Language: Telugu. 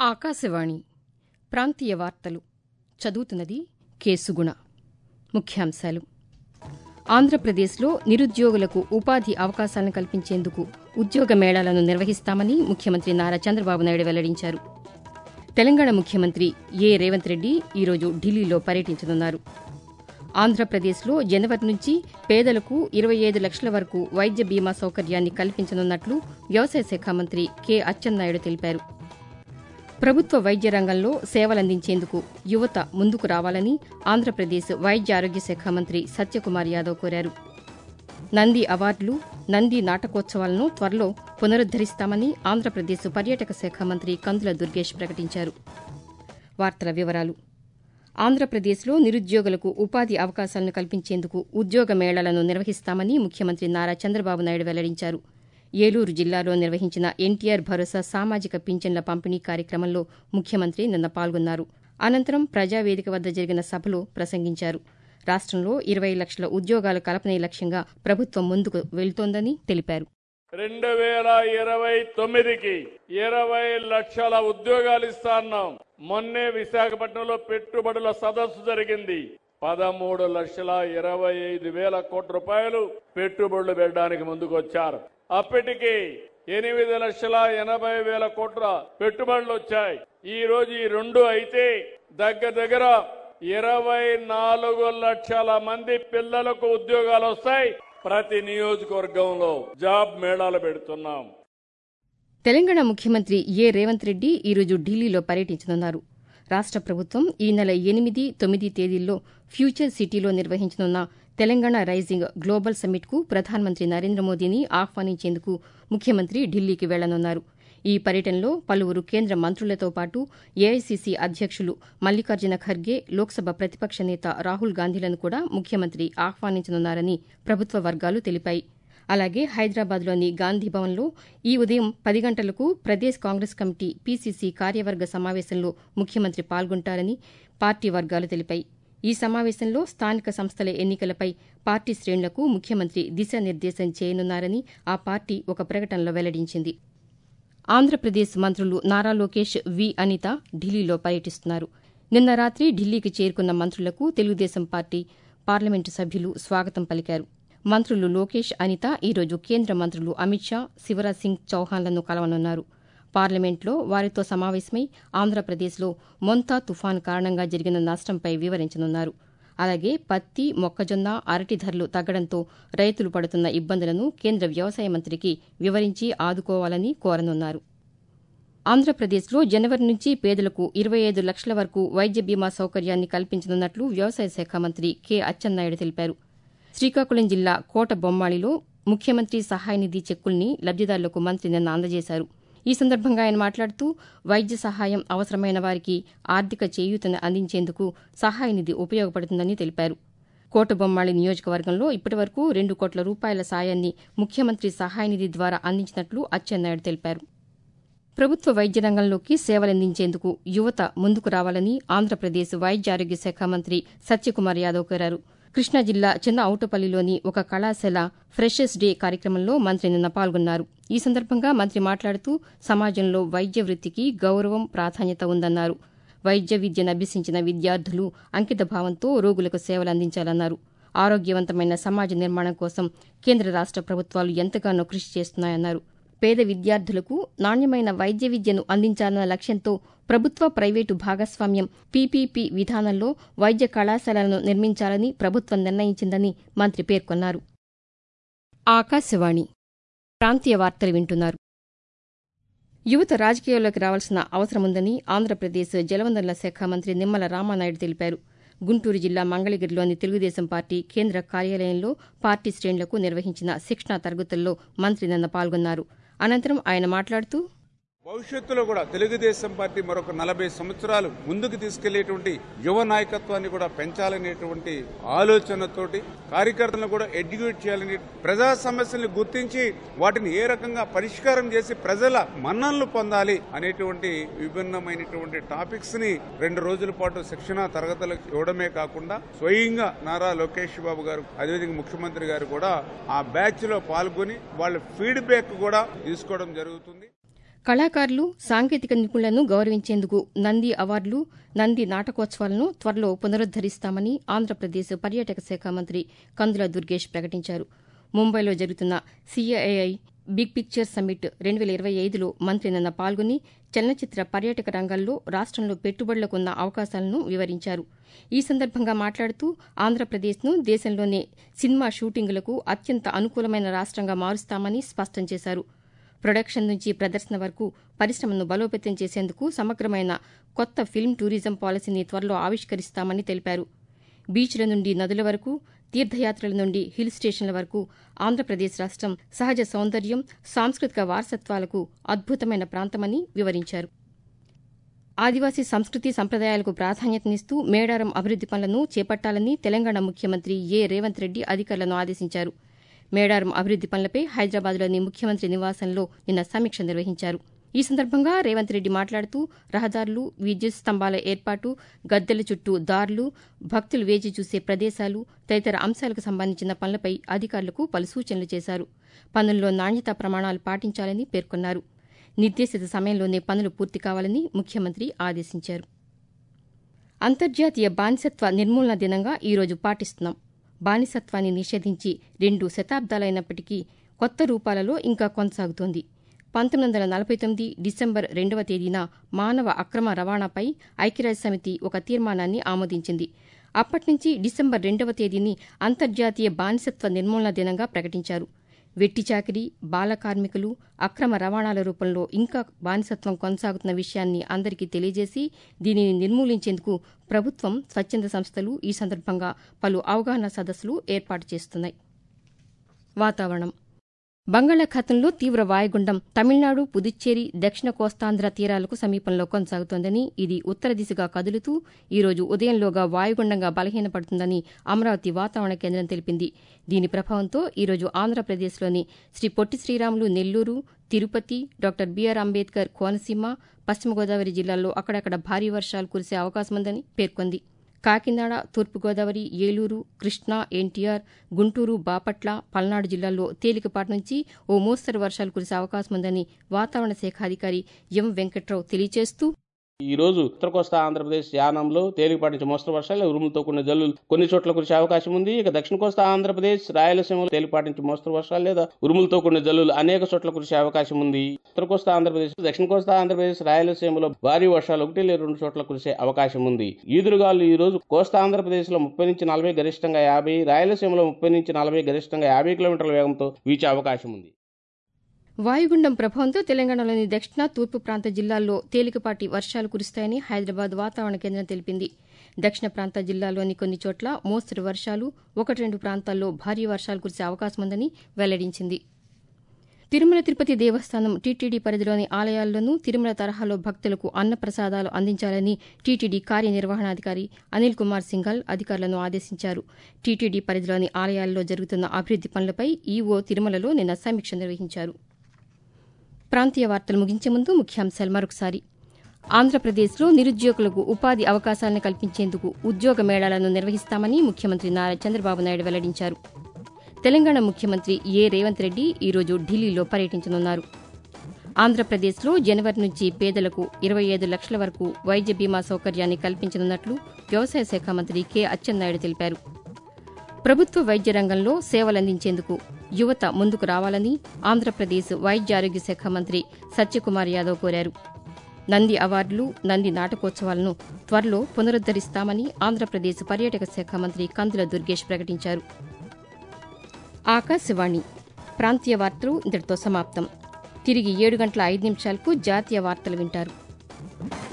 ఆకాశవాణి ప్రాంతీయ వార్తలు చదువుతున్నది కేసుగుణ ముఖ్యాంశాలు ఆంధ్రప్రదేశ్లో నిరుద్యోగులకు ఉపాధి అవకాశాలను కల్పించేందుకు ఉద్యోగ మేళాలను నిర్వహిస్తామని ముఖ్యమంత్రి నారా చంద్రబాబు నాయుడు వెల్లడించారు తెలంగాణ ముఖ్యమంత్రి ఏ రేవంత్ రెడ్డి ఈరోజు ఢిల్లీలో పర్యటించనున్నారు ఆంధ్రప్రదేశ్లో జనవరి నుంచి పేదలకు ఇరవై ఐదు లక్షల వరకు వైద్య బీమా సౌకర్యాన్ని కల్పించనున్నట్లు వ్యవసాయ శాఖ మంత్రి కె అచ్చెన్నాయుడు తెలిపారు ప్రభుత్వ వైద్య రంగంలో సేవలందించేందుకు యువత ముందుకు రావాలని ఆంధ్రప్రదేశ్ వైద్య ఆరోగ్య శాఖ మంత్రి సత్యకుమార్ యాదవ్ కోరారు నంది అవార్డులు నంది నాటకోత్సవాలను త్వరలో పునరుద్దరిస్తామని ఆంధ్రప్రదేశ్ పర్యాటక శాఖ మంత్రి కందుల దుర్గేష్ ప్రకటించారు వార్తల వివరాలు ఆంధ్రప్రదేశ్లో నిరుద్యోగులకు ఉపాధి అవకాశాలను కల్పించేందుకు ఉద్యోగ మేళాలను నిర్వహిస్తామని ముఖ్యమంత్రి నారా చంద్రబాబు నాయుడు వెల్లడించారు ఏలూరు జిల్లాలో నిర్వహించిన ఎన్టీఆర్ భరోసా సామాజిక పింఛన్ల పంపిణీ కార్యక్రమంలో ముఖ్యమంత్రి నిన్న పాల్గొన్నారు అనంతరం ప్రజావేదిక వద్ద జరిగిన సభలో ప్రసంగించారు రాష్టంలో ఇరవై లక్షల ఉద్యోగాల కల్పనే లక్ష్యంగా ప్రభుత్వం ముందుకు వెళుతోందని తెలిపారు రెండు వేల ఇరవై తొమ్మిదికి ఇరవై లక్షల ఉద్యోగాలు ఇస్తా అన్నాం మొన్నే విశాఖపట్నంలో పెట్టుబడుల సదస్సు జరిగింది పదమూడు లక్షల ఇరవై ఐదు వేల కోట్ల రూపాయలు పెట్టుబడులు పెట్టడానికి ముందుకు వచ్చారు అప్పటికి ఎనిమిది లక్షల ఎనభై వేల కోట్ల పెట్టుబడులు వచ్చాయి ఈ రోజు ఈ రెండు అయితే దగ్గర దగ్గర ఇరవై నాలుగు లక్షల మంది పిల్లలకు ఉద్యోగాలు వస్తాయి ప్రతి నియోజకవర్గంలో జాబ్ మేళాలు పెడుతున్నాం తెలంగాణ ముఖ్యమంత్రి ఏ రేవంత్ రెడ్డి ఈరోజు ఢిల్లీలో పర్యటించనున్నారు రాష్ట ప్రభుత్వం ఈ నెల ఎనిమిది తొమ్మిది తేదీల్లో ఫ్యూచర్ సిటీలో నిర్వహించనున్న తెలంగాణ రైజింగ్ గ్లోబల్ సమ్మిట్కు ప్రధానమంత్రి నరేంద్ర మోదీని ఆహ్వానించేందుకు ముఖ్యమంత్రి ఢిల్లీకి వెళ్లనున్నారు ఈ పర్యటనలో పలువురు కేంద్ర మంత్రులతో పాటు ఏఐసీసీ అధ్యక్షులు మల్లికార్జున ఖర్గే లోక్సభ ప్రతిపక్ష నేత రాహుల్ గాంధీలను కూడా ముఖ్యమంత్రి ఆహ్వానించనున్నారని ప్రభుత్వ వర్గాలు తెలిపాయి అలాగే హైదరాబాద్లోని గాంధీభవన్లో ఈ ఉదయం పది గంటలకు ప్రదేశ్ కాంగ్రెస్ కమిటీ పీసీసీ కార్యవర్గ సమావేశంలో ముఖ్యమంత్రి పాల్గొంటారని పార్టీ వర్గాలు తెలిపాయి ఈ సమావేశంలో స్థానిక సంస్థల ఎన్నికలపై పార్టీ శ్రేణులకు ముఖ్యమంత్రి దిశానిర్దేశం చేయనున్నారని ఆ పార్టీ ఒక ప్రకటనలో వెల్లడించింది ఆంధ్రప్రదేశ్ మంత్రులు నారా లోకేష్ వి అనిత ఢిల్లీలో పర్యటిస్తున్నారు నిన్న రాత్రి ఢిల్లీకి చేరుకున్న మంత్రులకు తెలుగుదేశం పార్టీ పార్లమెంటు సభ్యులు స్వాగతం పలికారు మంత్రులు లోకేష్ అనిత ఈరోజు కేంద్ర మంత్రులు అమిత్ షా శివరాజ్ సింగ్ చౌహాన్లను కలవనున్నారు పార్లమెంట్లో వారితో సమావేశమై ఆంధ్రప్రదేశ్లో మొంతా తుఫాను కారణంగా జరిగిన నష్టంపై వివరించనున్నారు అలాగే పత్తి మొక్కజొన్న అరటి ధరలు తగ్గడంతో రైతులు పడుతున్న ఇబ్బందులను కేంద్ర వ్యవసాయ మంత్రికి వివరించి ఆదుకోవాలని కోరనున్నారు ఆంధ్రప్రదేశ్లో జనవరి నుంచి పేదలకు ఇరవై ఐదు లక్షల వరకు వైద్య బీమా సౌకర్యాన్ని కల్పించనున్నట్లు వ్యవసాయ శాఖ మంత్రి కె అచ్చెన్నాయుడు తెలిపారు శ్రీకాకుళం జిల్లా కోట బొమ్మాళిలో ముఖ్యమంత్రి సహాయ నిధి చెక్కుల్ని లబ్దిదారులకు మంత్రి నిన్న అందజేశారు ఈ సందర్భంగా ఆయన మాట్లాడుతూ వైద్య సహాయం అవసరమైన వారికి ఆర్థిక చేయూతను అందించేందుకు సహాయ నిధి ఉపయోగపడుతుందని తెలిపారు కోటబొమ్మాళి నియోజకవర్గంలో ఇప్పటివరకు రెండు కోట్ల రూపాయల సాయాన్ని ముఖ్యమంత్రి సహాయ నిధి ద్వారా అందించినట్లు అచ్చెన్నాయుడు తెలిపారు ప్రభుత్వ వైద్య రంగంలోకి సేవలందించేందుకు యువత ముందుకు రావాలని ఆంధ్రప్రదేశ్ వైద్య ఆరోగ్య శాఖ మంత్రి సత్యకుమార్ యాదవ్ కోరారు కృష్ణా జిల్లా చిన్న ఔటపల్లిలోని ఒక కళాశాల ఫ్రెషర్స్ డే కార్యక్రమంలో మంత్రి నిన్న పాల్గొన్నారు ఈ సందర్భంగా మంత్రి మాట్లాడుతూ సమాజంలో వైద్య వృత్తికి గౌరవం ప్రాధాన్యత ఉందన్నారు వైద్య విద్యను అభ్యసించిన విద్యార్థులు అంకిత భావంతో రోగులకు సేవలు అందించాలన్నారు ఆరోగ్యవంతమైన సమాజ నిర్మాణం కోసం కేంద్ర రాష్ట ప్రభుత్వాలు ఎంతగానో కృషి చేస్తున్నాయన్నారు పేద విద్యార్థులకు నాణ్యమైన వైద్య విద్యను అందించాలన్న లక్ష్యంతో ప్రభుత్వ ప్రైవేటు భాగస్వామ్యం పీపీపీ విధానంలో వైద్య కళాశాలలను నిర్మించాలని ప్రభుత్వం నిర్ణయించిందని మంత్రి పేర్కొన్నారు ఆకాశవాణి ప్రాంతీయ వార్తలు వింటున్నారు యువత రాజకీయాల్లోకి రావాల్సిన అవసరముందని ఆంధ్రప్రదేశ్ జలవనరుల శాఖ మంత్రి నిమ్మల రామానాయుడు తెలిపారు గుంటూరు జిల్లా మంగళగిరిలోని తెలుగుదేశం పార్టీ కేంద్ర కార్యాలయంలో పార్టీ శ్రేణులకు నిర్వహించిన శిక్షణా తరగతుల్లో మంత్రి నిన్న పాల్గొన్నారు అనంతరం ఆయన మాట్లాడుతూ భవిష్యత్తులో కూడా తెలుగుదేశం పార్టీ మరొక నలభై సంవత్సరాలు ముందుకు తీసుకెళ్లేటువంటి యువ నాయకత్వాన్ని కూడా పెంచాలనేటువంటి ఆలోచనతోటి కార్యకర్తలను కూడా ఎడ్యుకేట్ చేయాలని ప్రజా సమస్యల్ని గుర్తించి వాటిని ఏ రకంగా పరిష్కారం చేసి ప్రజల మన్ననలు పొందాలి అనేటువంటి విభిన్నమైనటువంటి టాపిక్స్ ని రెండు రోజుల పాటు శిక్షణ తరగతులకు ఇవ్వడమే కాకుండా స్వయంగా నారా లోకేష్ బాబు గారు అదేవిధంగా ముఖ్యమంత్రి గారు కూడా ఆ బ్యాచ్ లో పాల్గొని వాళ్ళ ఫీడ్బ్యాక్ కూడా తీసుకోవడం జరుగుతుంది కళాకారులు సాంకేతిక నిపుణులను గౌరవించేందుకు నంది అవార్డులు నంది నాటకోత్సవాలను త్వరలో పునరుద్దరిస్తామని ఆంధ్రప్రదేశ్ పర్యాటక శాఖ మంత్రి కందుల దుర్గేష్ ప్రకటించారు ముంబైలో జరుగుతున్న సీఐఐ బిగ్ పిక్చర్ సమ్మిట్ రెండు వేల ఇరవై ఐదులో మంత్రి నిన్న పాల్గొని చలనచిత్ర పర్యాటక రంగాల్లో రాష్టంలో పెట్టుబడులకు ఉన్న అవకాశాలను వివరించారు ఈ సందర్భంగా మాట్లాడుతూ ఆంధ్రప్రదేశ్ను దేశంలోనే సినిమా షూటింగులకు అత్యంత అనుకూలమైన రాష్టంగా మారుస్తామని స్పష్టం చేశారు ప్రొడక్షన్ నుంచి ప్రదర్శన వరకు పరిశ్రమను బలోపేతం చేసేందుకు సమగ్రమైన కొత్త ఫిల్మ్ టూరిజం పాలసీని త్వరలో ఆవిష్కరిస్తామని తెలిపారు బీచ్ల నుండి నదుల వరకు తీర్థయాత్రల నుండి హిల్ స్టేషన్ల వరకు ఆంధ్రప్రదేశ్ రాష్టం సహజ సౌందర్యం సాంస్కృతిక వారసత్వాలకు అద్భుతమైన ప్రాంతమని వివరించారు ఆదివాసీ సంస్కృతి సంప్రదాయాలకు ప్రాధాన్యతనిస్తూ మేడారం అభివృద్ది పనులను చేపట్టాలని తెలంగాణ ముఖ్యమంత్రి ఏ రేవంత్ రెడ్డి అధికారులను ఆదేశించారు మేడారం అభివృద్ది పనులపై హైదరాబాద్లోని ముఖ్యమంత్రి నివాసంలో నిన్న సమీక్ష నిర్వహించారు ఈ సందర్భంగా రేవంత్ రెడ్డి మాట్లాడుతూ రహదారులు విద్యుత్ స్తంభాల ఏర్పాటు గద్దెల చుట్టూ దారులు భక్తులు వేచి చూసే ప్రదేశాలు తదితర అంశాలకు సంబంధించిన పనులపై అధికారులకు పలు సూచనలు చేశారు పనుల్లో నాణ్యతా ప్రమాణాలు పాటించాలని పేర్కొన్నారు నిర్దేశిత సమయంలోనే పనులు పూర్తి కావాలని ముఖ్యమంత్రి ఆదేశించారు అంతర్జాతీయ బానిసత్వ నిర్మూలన దినంగా ఈరోజు పాటిస్తున్నాం బానిసత్వాన్ని నిషేధించి రెండు శతాబ్దాలైనప్పటికీ కొత్త రూపాలలో ఇంకా కొనసాగుతోంది పంతొమ్మిది వందల నలభై తొమ్మిది డిసెంబర్ రెండవ తేదీన మానవ అక్రమ రవాణాపై ఐక్యరాజ్య సమితి ఒక తీర్మానాన్ని ఆమోదించింది అప్పటి నుంచి డిసెంబర్ రెండవ తేదీని అంతర్జాతీయ బానిసత్వ నిర్మూలన దినంగా ప్రకటించారు వెట్టి చాకిరీ బాల కార్మికులు అక్రమ రవాణాల రూపంలో ఇంకా బానిసత్వం కొనసాగుతున్న విషయాన్ని అందరికీ తెలియజేసి దీనిని నిర్మూలించేందుకు ప్రభుత్వం స్వచ్ఛంద సంస్థలు ఈ సందర్భంగా పలు అవగాహన సదస్సులు ఏర్పాటు చేస్తున్నాయి వాతావరణం బంగాళాఖాతంలో తీవ్ర వాయుగుండం తమిళనాడు పుదుచ్చేరి దక్షిణ కోస్తాంధ్ర తీరాలకు సమీపంలో కొనసాగుతోందని ఇది ఉత్తర దిశగా కదులుతూ ఈరోజు ఉదయంలోగా వాయుగుండంగా బలహీనపడుతుందని అమరావతి వాతావరణ కేంద్రం తెలిపింది దీని ప్రభావంతో ఈరోజు ఆంధ్రప్రదేశ్లోని శ్రీ పొట్టి శ్రీరాములు నెల్లూరు తిరుపతి డాక్టర్ బీఆర్ అంబేద్కర్ కోనసీమ పశ్చిమ గోదావరి జిల్లాల్లో అక్కడక్కడ భారీ వర్షాలు కురిసే అవకాశముందని పేర్కొంది కాకినాడ తూర్పుగోదావరి ఏలూరు కృష్ణా ఎన్టీఆర్ గుంటూరు బాపట్ల పల్నాడు జిల్లాల్లో తేలికపాటి నుంచి ఓ మోస్తరు వర్షాలు కురిసే అవకాశముందని వాతావరణ శాఖ అధికారి ఎం వెంకట్రావు తెలియజేస్తూ ఈ రోజు ఉత్తర కోస్తా ఆంధ్రప్రదేశ్ యానంలో తేలికపాటి నుంచి మోస్తరు వర్షాలు ఉరుములతో కూడిన జల్లులు కొన్ని చోట్ల కురిసే అవకాశం ఉంది ఇక దక్షిణ కోస్తా ఆంధ్రప్రదేశ్ రాయలసీమలో తేలికపాటి నుంచి మోస్తరు వర్షాలు లేదా ఉరుములతో కూడిన జల్లులు అనేక చోట్ల కురిసే అవకాశం ఉంది ఉత్తర కోస్తా ఆంధ్రప్రదేశ్ దక్షిణ కోస్తా ఆంధ్రప్రదేశ్ రాయలసీమలో భారీ వర్షాలు ఒకటి లేదా రెండు చోట్ల కురిసే అవకాశం ఉంది ఈదురుగాలు ఈ రోజు కోస్తా ఆంధ్రప్రదేశ్ లో ముప్పై నుంచి నలభై గరిష్టంగా యాభై రాయలసీమలో ముప్పై నుంచి నలభై గరిష్టంగా యాభై కిలోమీటర్ల వేగంతో వీచే అవకాశం ఉంది వాయుగుండం ప్రభావంతో తెలంగాణలోని దక్షిణ తూర్పు ప్రాంత జిల్లాల్లో తేలికపాటి వర్షాలు కురుస్తాయని హైదరాబాద్ వాతావరణ కేంద్రం తెలిపింది దక్షిణ ప్రాంత జిల్లాలోని కొన్ని చోట్ల మోస్తరు వర్షాలు ఒకటి రెండు ప్రాంతాల్లో భారీ వర్షాలు కురిసే అవకాశముందని వెల్లడించింది తిరుమల తిరుపతి దేవస్థానం టీటీడీ పరిధిలోని ఆలయాల్లోనూ తిరుమల తరహాలో భక్తులకు అన్నప్రసాదాలు అందించాలని టీటీడీ కార్యనిర్వహణాధికారి అనిల్ కుమార్ సింఘాల్ అధికారులను ఆదేశించారు టీటీడీ పరిధిలోని ఆలయాల్లో జరుగుతున్న అభివృద్ది పనులపై ఈవో తిరుమలలో నిన్న సమీక్ష నిర్వహించారు ప్రాంతీయ వార్తలు ముగించే ముందు ముఖ్యాంశాలు మరొకసారి ఆంధ్రప్రదేశ్లో నిరుద్యోగులకు ఉపాధి అవకాశాలను కల్పించేందుకు ఉద్యోగ మేళాలను నిర్వహిస్తామని ముఖ్యమంత్రి నారా చంద్రబాబు నాయుడు వెల్లడించారు తెలంగాణ ముఖ్యమంత్రి ఏ రేవంత్ రెడ్డి ఈరోజు ఢిల్లీలో పర్యటించనున్నారు ఆంధ్రప్రదేశ్లో జనవరి నుంచి పేదలకు ఇరవై ఐదు లక్షల వరకు వైద్య బీమా సౌకర్యాన్ని కల్పించనున్నట్లు వ్యవసాయ శాఖ మంత్రి కె అచ్చెన్నాయుడు తెలిపారు ప్రభుత్వ వైద్య రంగంలో సేవలందించేందుకు యువత ముందుకు రావాలని ఆంధ్రప్రదేశ్ వైద్య ఆరోగ్య శాఖ మంత్రి సత్యకుమార్ యాదవ్ కోరారు నంది అవార్డులు నంది నాటకోత్సవాలను త్వరలో పునరుద్దరిస్తామని ఆంధ్రప్రదేశ్ పర్యాటక శాఖ మంత్రి కందుల దుర్గేష్ ప్రకటించారు ఆకాశవాణి ప్రాంతీయ వార్తలు ఇంతటితో సమాప్తం తిరిగి ఏడు గంటల ఐదు నిమిషాలకు జాతీయ వార్తలు వింటారు